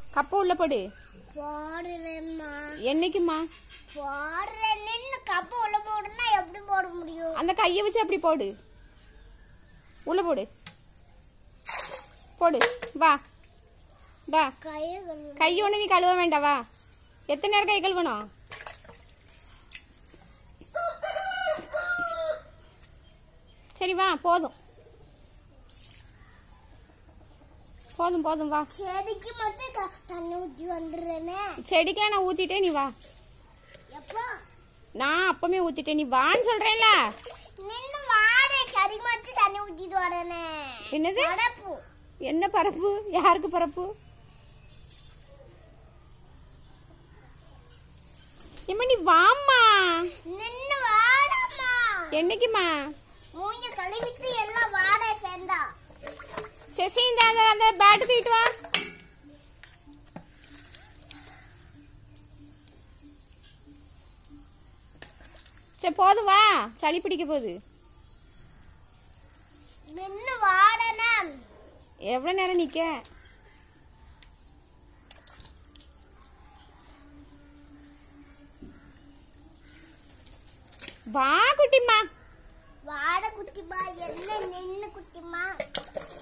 கப்பை உள்ள போடு போடுறேம்மா என்னைக்குமா போடுறேன் நின்னு கப்பு உள்ள போடுனா எப்படி போட முடியும் அந்த கையை வச்சு அப்படி போடு உள்ள போடு போடு வா வா கையை கழுவு. கை ஒன்று நீ கழுவ வேண்டாம் வா எத்தனை நேரம் கை கழுவணும் சரி வா போதும் போதும் போதும் வா செடிக்கு மட்டும் த- தண்ணி ஊத்தி வந்துடுறேனே செடிக்கெல்லாம் நான் ஊத்திட்டேன் நீ வா எப்போ நான் அப்பமே ஊத்திட்டேன் நீ வான்னு சொல்றேன்ல நின்னு வாட செடி மட்டும் தண்ணி ஊத்திட்டு வரேனே என்னது பரப்பு என்ன பரப்பு யாருக்கு பரப்பு இம்மா நீ வாம்மா நின்னு வாடம்மா என்னைக்குமா மூஞ்ச கழுவிட்டு எல்லாம் வாட சேர்ந்தா சசி இந்த அந்த அந்த பேட்டு தூக்கிட்டு வா சரி போதும் வா சளி பிடிக்க போகுது நின்னு வாடனே எவ்வளோ நேரம் நிற்க வா குட்டிம்மா வாட குட்டிமா என்ன நின்னு குட்டிமா